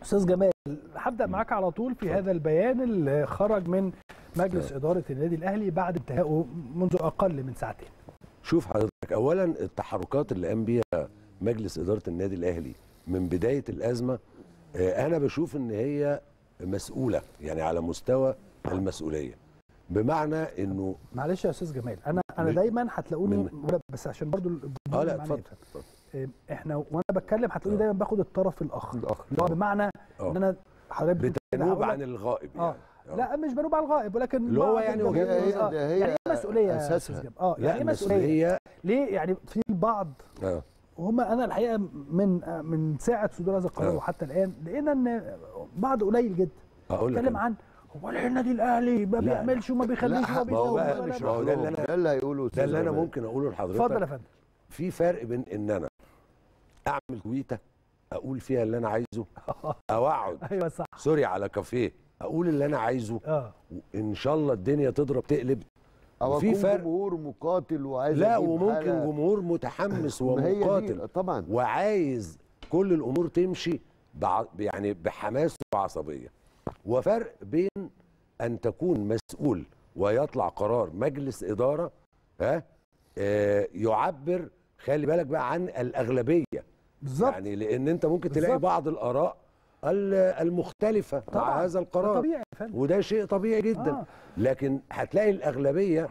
استاذ جمال هبدا معاك على طول في هذا البيان اللي خرج من مجلس اداره النادي الاهلي بعد انتهائه منذ اقل من ساعتين شوف حضرتك اولا التحركات اللي قام بيها مجلس اداره النادي الاهلي من بدايه الازمه آه، انا بشوف ان هي مسؤوله يعني على مستوى المسؤوليه بمعنى انه معلش يا استاذ جمال انا انا من- دايما هتلاقوني من- بس عشان برضو الجمهور اه لا معانا اتفضل يفهم. اتفضل. إيه، احنا وانا بتكلم هتلاقوني آه. دايما باخد الطرف الاخر الاخر اللي هو بمعنى آه. ان انا حضرتك بتقول كده بتنوب هقول عن لك- الغائب اه يعني لا مش بنوب على الغائب ولكن اللي هو بعض يعني الجماهير- هي- هي- آه. ده هي يعني ايه مسؤوليه يا أساسها. أستاذ جمال؟ اه لا يعني ايه مسؤوليه المسؤوليه ليه يعني في البعض اه وهم انا الحقيقه من من ساعه صدور هذا القرار آه. وحتى الان لقينا ان بعض قليل جدا اقول لك اتكلم أنا. عن هو ليه النادي الاهلي ما لا. بيعملش وما بيخليش لا وما ما هو بيسويش بقى ولا مش لا. هو ده اللي أنا- ده اللي هيقوله ده اللي انا أستاذ ممكن اقوله لحضرتك اتفضل يا فندم في فرق بين ان انا اعمل تويته اقول فيها اللي انا عايزه او اقعد ايوه صح سوري على كافيه اقول اللي انا عايزه اه وان شاء الله الدنيا تضرب تقلب او وفي اكون فرق. جمهور مقاتل وعايز لا أجيب وممكن حالة. جمهور متحمس ما هي دي ومقاتل طبعا وعايز كل الامور تمشي بع... يعني بحماس وعصبيه وفرق بين ان تكون مسؤول ويطلع قرار مجلس اداره ها آه يعبر خلي بالك بقى عن الاغلبيه بالظبط يعني لان انت ممكن تلاقي بالظبط. بعض الاراء ال- المختلفه طبعاً. مع هذا ده القرار طبيعي يا فندم وده شيء طبيعي جدا آه. لكن هتلاقي الأغلبية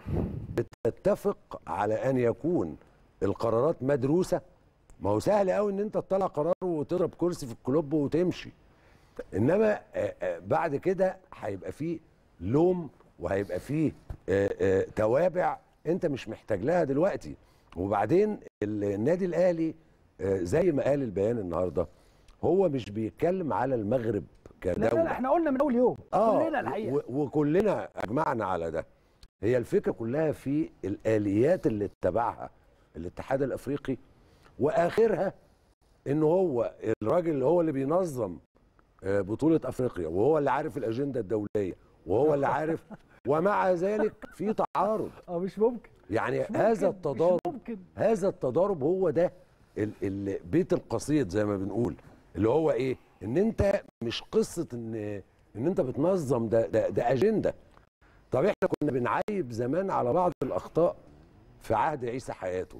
بتتفق على أن يكون القرارات مدروسة ما هو سهل قوي ان انت تطلع قرار وتضرب كرسي في الكلوب وتمشي انما آه، آه، بعد كده هيبقى فيه لوم وهيبقى فيه آه، آه، توابع انت مش محتاج لها دلوقتي وبعدين النادي الاهلي آه، زي ما قال البيان النهارده هو مش بيتكلم على المغرب لا كدوله لا لا احنا قلنا من اول يوم اه كلنا الحقيقه و- وكلنا اجمعنا على ده هي الفكره كلها في الاليات اللي اتبعها الاتحاد الافريقي واخرها ان هو الراجل اللي هو اللي بينظم آه، بطوله افريقيا وهو اللي عارف الاجنده الدوليه وهو اللي عارف ومع ذلك في تعارض اه مش ممكن يعني مش هذا ممكن، التضارب مش ممكن هذا التضارب هو ده ال- ال- بيت القصيد زي ما بنقول اللي هو ايه ان انت مش قصه ان ان انت بتنظم ده ده, ده اجنده طب احنا كنا بنعيب زمان على بعض الاخطاء في عهد عيسى حياته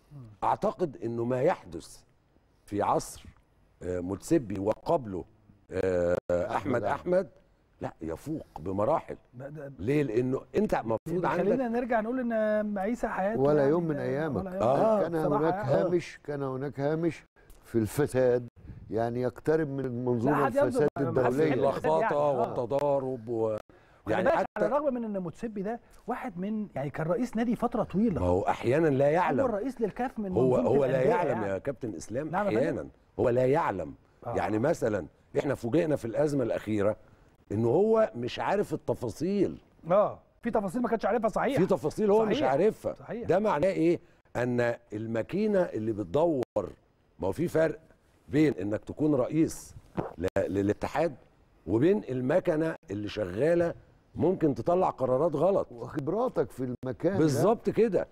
اعتقد انه ما يحدث في عصر آه، متسبي وقبله آه، احمد احمد لا يفوق بمراحل ده- ده- ليه لانه انت المفروض عندك خلينا نرجع نقول ان عيسى حياته ولا يعني يوم من ده- ايامك ولا يوم. آه، كان بصراحة هناك يعني. هامش كان هناك هامش في الفساد يعني يقترب من المنظومه حد ينظر الفساد ما- ما حدش في يحل الدوليه الفساد اللخبطه يعني، آه. والتضارب و... يعني يعني على حتى الرغم من ان متسبي ده واحد من يعني كان رئيس نادي فتره طويله ما هو احيانا لا اول يعلم رئيس للكاف من هو منظومة هو لا الأندية يعلم يعني. يا كابتن اسلام نعم يا فندم. احيانا هو لا يعلم آه. يعني مثلا احنا فوجئنا في الازمه الاخيره ان هو مش عارف التفاصيل اه في تفاصيل ما كانش عارفها صحيح في تفاصيل هو مش صحيح. عارفها صحيح. ده معناه ايه ان الماكينه اللي بتدور ما هو في فرق بين انك تكون رئيس ل- للاتحاد وبين المكنه اللي شغاله ممكن تطلع قرارات غلط وخبراتك في المكان ده. بالظبط كده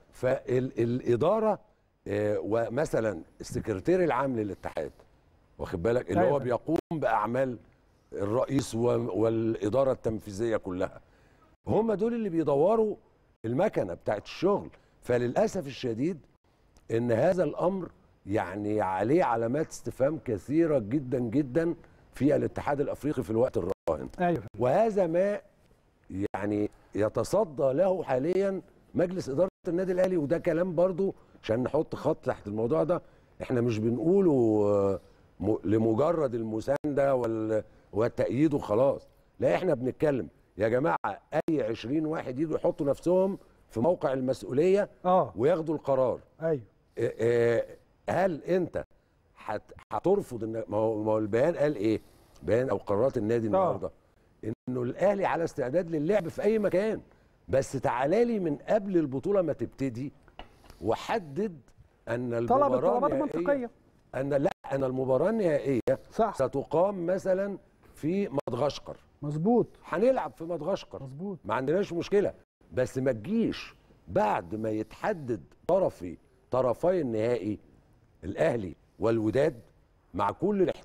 فالاداره آه، ومثلا السكرتير العام للاتحاد واخد بالك اللي أيوة. هو بيقوم باعمال الرئيس و- والاداره التنفيذيه كلها هم دول اللي بيدوروا المكنه بتاعت الشغل فللاسف الشديد ان هذا الامر يعني عليه علامات استفهام كثيره جدا جدا في الاتحاد الافريقي في الوقت الراهن ايوه وهذا ما يعني يتصدى له حاليا مجلس اداره النادي الاهلي وده كلام برضو عشان نحط خط تحت الموضوع ده احنا مش بنقوله آه، م- لمجرد المسانده وال- والتأييد وخلاص لا احنا بنتكلم يا جماعه اي 20 واحد يجوا يحطوا نفسهم في موقع المسؤوليه اه وياخدوا القرار ايوه آه، آه، هل انت هت- هترفض ان ما هو ما هو البيان قال ايه؟ بيان او قرارات النادي النهارده انه الاهلي على استعداد للعب في اي مكان بس تعالى لي من قبل البطوله ما تبتدي وحدد ان طلب المباراه الطلبات النهائية- المنطقيه ان لا ان المباراه النهائيه صح ستقام مثلا في مدغشقر مظبوط هنلعب في مدغشقر مظبوط ما عندناش مشكله بس ما تجيش بعد ما يتحدد طرفي طرفي النهائي الاهلي والوداد مع كل الاحترام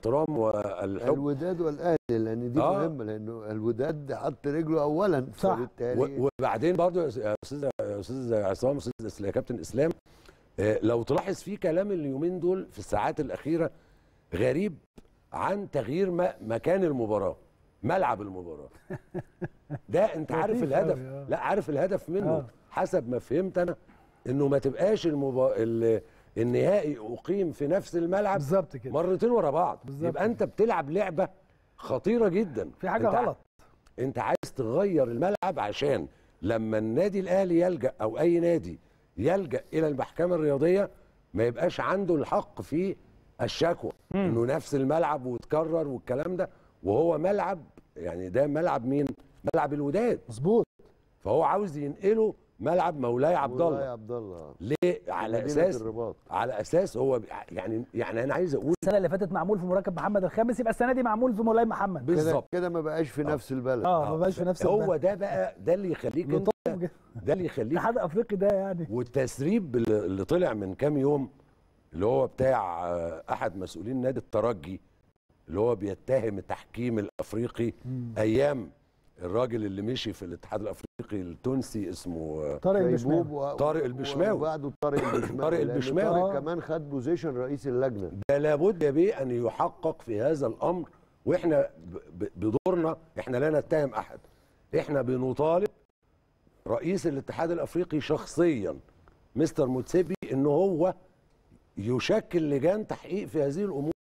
الاحترام والحب الوداد والاهلي لان دي آه. مهمه لانه الوداد حط رجله اولا صح. فبالتالي و- وبعدين برضو يا استاذ يا استاذ عصام استاذ إس- يا كابتن اسلام آه، لو تلاحظ في كلام اليومين دول في الساعات الاخيره غريب عن تغيير م- مكان المباراه ملعب المباراه ده انت عارف لطيف الهدف أوي، آه. لا عارف الهدف منه آه. حسب ما فهمت انا انه ما تبقاش المبا... ال- النهائي اقيم في نفس الملعب بالظبط كده مرتين ورا بعض بالظبط يبقى انت بتلعب لعبه خطيره جدا في حاجه انت غلط انت عايز تغير الملعب عشان لما النادي الاهلي يلجا او اي نادي يلجا الى المحكمه الرياضيه ما يبقاش عنده الحق في الشكوى انه نفس الملعب وتكرر والكلام ده وهو ملعب يعني ده ملعب مين ملعب الوداد مظبوط فهو عاوز ينقله ملعب مولاي عبد والله يا الله عبد الله ليه على مدينة اساس الرباط على اساس هو بي- يعني يعني انا عايز اقول السنه اللي فاتت معمول في مركب محمد الخامس يبقى السنه دي معمول في مولاي محمد كده بالظبط كده ما بقاش في نفس البلد اه ما بقاش في نفس هو ده بقى ده اللي يخليك انت لطيف جدا. ده اللي يخليك الاتحاد الافريقي ده يعني والتسريب اللي اللي طلع من كام يوم اللي هو بتاع آه، احد مسؤولين نادي الترجي اللي هو بيتهم التحكيم الافريقي ايام الراجل اللي مشي في الاتحاد الافريقي التونسي اسمه آه، طارق شيبوب البشماوي و- طارق البشماوي. وبعده طارق البشماوي طارق لأن البشماوي. طارق آه. كمان خد بوزيشن رئيس اللجنه ده لابد يا بيه ان يحقق في هذا الامر واحنا ب- ب- بدورنا احنا لا نتهم احد احنا بنطالب رئيس الاتحاد الافريقي شخصيا مستر موتسيبي ان هو يشكل لجان تحقيق في هذه الامور